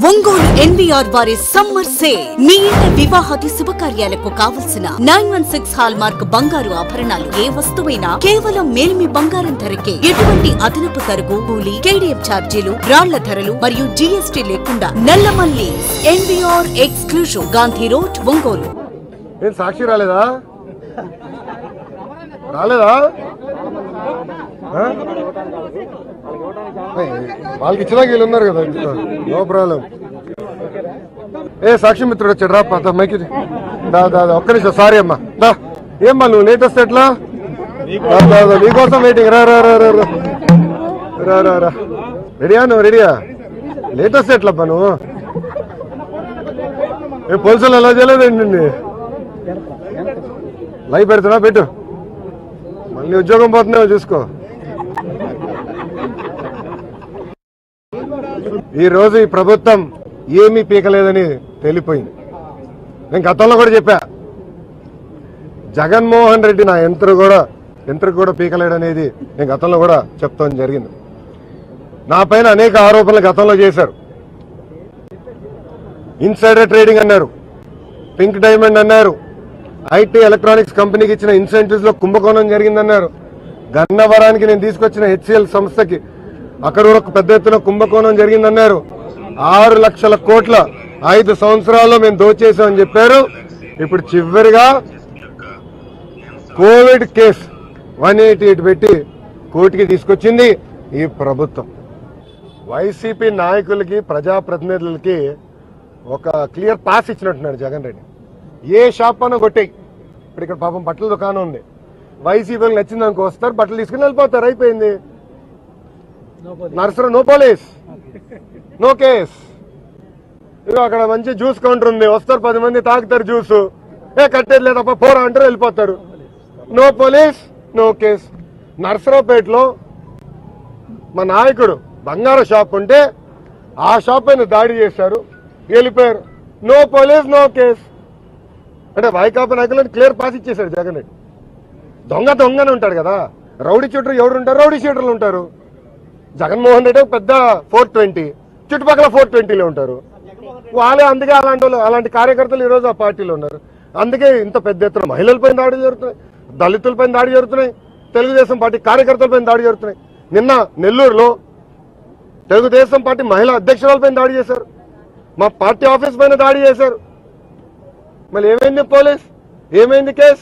ఒంగోలు ఎన్వీఆర్ వారి summer sale మీ ఇంటి వివాహాది శుభకార్యాలకు కావలసిన nine one six hallmark బంగారు ఆభరణాలు ఏ వస్తువైనా కేవలం మేలిమి బంగారం ధరకే ఎటువంటి అదనపు తరుగు కూలి కేడిఎం ఛార్జీలు రాళ్ల ధరలు మరియు జీఎస్టీ లేకుండా నల్లమల్లి ఎన్వీఆర్ ఎక్స్క్లూజివ్ గాంధీ రోడ్ ఒంగోలు ఏం సాక్షి రాలేదా రాలేదా ఆ? ఏయ్, వాళ్ళకి ఇచ్చినాక వీళ్ళు ఉన్నారు కదా ఇంట్లో నో ప్రాబ్లం ఏ సాక్షి మిత్రుడు వచ్చాడు రా పద మైకి దా దా దా, ఒక్క నిమిషం సారీ అమ్మా దా ఏమ్మా నువ్వు లేట్ వస్తే ఎట్లా దా, దా, దా, నీకోసం వెయిటింగ్ రా రా రా రా రా రా రా రా రెడీయా నువ్వు రెడీయా లేట్ వస్తే ఎట్లబ్బా నువ్వు ఏ పోలీసులు ఎలా చేయలేదండి నిన్ను లైవ్ పెడుతున్నా పెట్టు మళ్ళీ ఉద్యోగం పోతున్నావు చూసుకో ఈ రోజు ఈ ప్రభుత్వం ఏమీ పీకలేదని తేలిపోయింది నేను గతంలో కూడా చెప్పా జగన్మోహన్ రెడ్డి నా యంత్ర కూడా యంత్ర కూడా పీకలేడనేది నేను గతంలో కూడా చెప్తాను జరిగింది నా పైన అనేక ఆరోపణలు గతంలో చేశారు ఇన్సైడర్ ట్రేడింగ్ అన్నారు పింక్ డైమండ్ అన్నారు ఐటీ ఎలక్ట్రానిక్స్ కంపెనీకి ఇచ్చిన ఇన్సెంటివ్స్ లో కుంభకోణం జరిగిందన్నారు గన్నవరానికి నేను తీసుకొచ్చిన హెచ్సిఎల్ సంస్థకి అక్కడ కూడా ఒక పెద్ద ఎత్తున కుంభకోణం జరిగిందన్నారు ఆరు లక్షల కోట్ల ఐదు సంవత్సరాల్లో మేము దోచేసామని చెప్పారు ఇప్పుడు చివరిగా Covid case one eighty eight పెట్టి కోర్టుకి తీసుకొచ్చింది ఈ ప్రభుత్వం వైసీపీ నాయకులకి ప్రజాప్రతినిధులకి ఒక క్లియర్ పాస్ ఇచ్చినట్టున్నాడు జగన్ రెడ్డి ఏ షాప్ అన్న కొట్టేయి ఇప్పుడు ఇక్కడ పాపం బట్టల దుకాణం ఉంది వైసీపీకి నచ్చింది అనుకో వస్తారు బట్టలు తీసుకుని వెళ్ళిపోతారు అయిపోయింది నర్సరీ నో పోలీస్ నో కేస్ ఇదిగో అక్కడ మంచి జ్యూస్ కౌంటర్ ఉంది వస్తారు పది మంది తాగుతారు జ్యూస్ ఏ కట్టేది లేదప్ప పోరా అంటారు వెళ్ళిపోతారు నో పోలీస్ నో కేస్ నర్సరావుపేటలో మా నాయకుడు బంగారు షాప్ ఉంటే ఆ షాప్ పైన దాడి చేశారు వెళ్ళిపోయారు నో పోలీస్ నో కేస్ అంటే వైకాపా నాయకులను క్లియర్ పాస్ ఇచ్చేశాడు జగన్ రెడ్డి దొంగ దొంగనే ఉంటాడు కదా రౌడీ షూటర్ ఎవరు ఉంటారు రౌడీ షూటర్లు ఉంటారు జగన్మోహన్ రెడ్డి ఒక పెద్ద ఫోర్ ట్వంటీ చుట్టుపక్కల ఫోర్ ట్వంటీలో ఉంటారు వాళ్ళే అందుకే అలాంటి వాళ్ళు అలాంటి కార్యకర్తలు ఈ రోజు ఆ పార్టీలో ఉన్నారు అందుకే ఇంత పెద్ద ఎత్తున మహిళలపైన దాడి జరుగుతున్నాయి దళితులపైన దాడి జరుగుతున్నాయి తెలుగుదేశం పార్టీ కార్యకర్తలపైన దాడి జరుగుతున్నాయి నిన్న నెల్లూరులో తెలుగుదేశం పార్టీ మహిళా అధ్యక్షురాలపైన దాడి చేశారు మా పార్టీ ఆఫీస్ పైన దాడి చేశారు మళ్ళీ ఏమైంది పోలీస్ ఏమైంది కేసు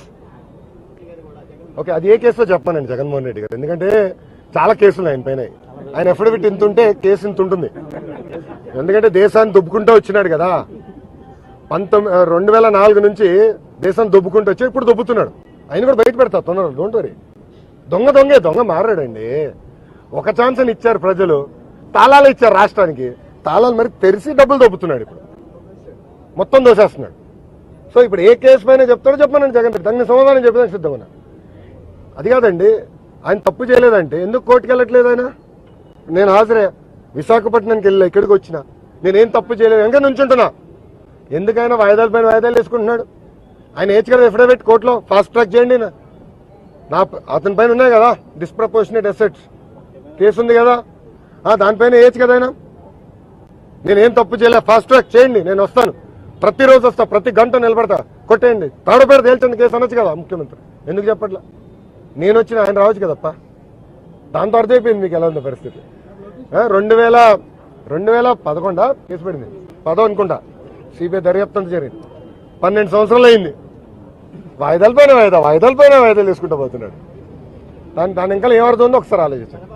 ఓకే అది ఏ కేసులో చెప్పానండి జగన్మోహన్ రెడ్డి గారు ఎందుకంటే చాలా కేసులు ఆయన పైన ఆయన ఎఫిడవిట్ ఇంత ఉంటే కేసు ఇంత ఉంటుంది ఎందుకంటే దేశాన్ని దుబ్బుకుంటూ వచ్చినాడు కదా పంతొమ్మిది రెండు వేల నాలుగు నుంచి దేశాన్ని దుబ్బుకుంటూ వచ్చి ఇప్పుడు దుబ్బుతున్నాడు ఆయన కూడా బయట పెడతా తొందర డోంట్ వరీ దొంగ దొంగే దొంగ మారాడండి ఒక ఛాన్స్ అని ఇచ్చారు ప్రజలు తాళాలు ఇచ్చారు రాష్ట్రానికి తాళాలు మరి తెరిచి డబ్బులు దొబ్బుతున్నాడు ఇప్పుడు మొత్తం దోసేస్తున్నాడు సో ఇప్పుడు ఏ కేసు పైన చెప్తాడో చెప్పానండి జగన్ రెడ్డి దానికి సమాధానం చెప్పడానికి సిద్ధంగా ఉన్నా. అది కాదండి ఆయన తప్పు చేయలేదంటే ఎందుకు కోర్టుకు వెళ్ళట్లేదు ఆయన నేను హాజరే విశాఖపట్నానికి వెళ్ళా ఇక్కడికి వచ్చిన నేనేం తప్పు చేయలేదు ఇంకా నుంచుంటున్నా ఎందుకైనా వాయిదాల పైన వాయిదాలు వేసుకుంటున్నాడు ఆయన ఏజ్ కదా ఎఫిడవిట్ కోర్టులో ఫాస్ట్ ట్రాక్ చేయండి నా నా అతని పైన ఉన్నాయి కదా డిస్ప్రపోర్షనేట్ అసెట్స్ కేసు ఉంది కదా ఆ, దానిపైన ఏజ్ కదా ఆయన నేనేం తప్పు చేయలే ఫాస్ట్ ట్రాక్ చేయండి నేను వస్తాను ప్రతిరోజు వస్తా ప్రతి గంట నిలబడతా కొట్టేయండి తాడపేట తేల్చండి కేసు అనొచ్చు కదా ముఖ్యమంత్రి ఎందుకు చెప్పట్లా నేను వచ్చిన ఆయన రావచ్చు కదప్ప దాంతో అర్థమైపోయింది మీకు ఎలా ఉంది పరిస్థితి ఆ, రెండు వేల రెండు వేల పదకొండా కేసు పడింది పదో అనుకుంటా సిబిఐ దర్యాప్తు అంతా జరిగింది పన్నెండు సంవత్సరాలు అయింది వాయిదాల పైన వాయిదా వాయిదాల పైన వాయిదాలు తీసుకుంటూ పోతున్నాడు దాని దాని ఇంకా ఏమర్థం ఉందో ఒకసారి ఆలోచించండి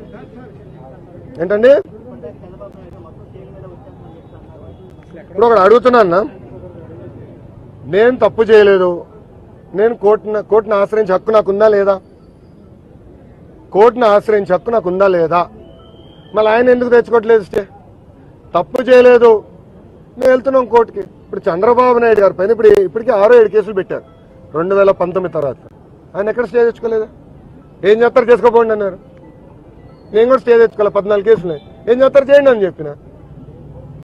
ఏంటండి ఇప్పుడు ఒకటి అడుగుతున్నా నేను తప్పు చేయలేదు నేను కోర్టును కోర్టును ఆశ్రయించే హక్కు నాకు ఉందా లేదా కోర్టును ఆశ్రయించే హక్కు నాకు ఉందా లేదా మళ్ళీ ఆయన ఎందుకు తెచ్చుకోవట్లేదు స్టే తప్పు చేయలేదు మేము వెళ్తున్నాం కోర్టుకి ఇప్పుడు చంద్రబాబు నాయుడు గారి పైన ఇప్పుడు ఇప్పటికీ ఆరో ఏడు కేసులు పెట్టారు రెండు వేల పంతొమ్మిది తర్వాత ఆయన ఎక్కడ స్టే తెచ్చుకోలేదా ఏం చేస్తారు చేసుకోపోండి అన్నారు నేను కూడా స్టే తెచ్చుకోవాలి పద్నాలుగు కేసులు ఏం చేస్తారు చేయండి అని చెప్పిన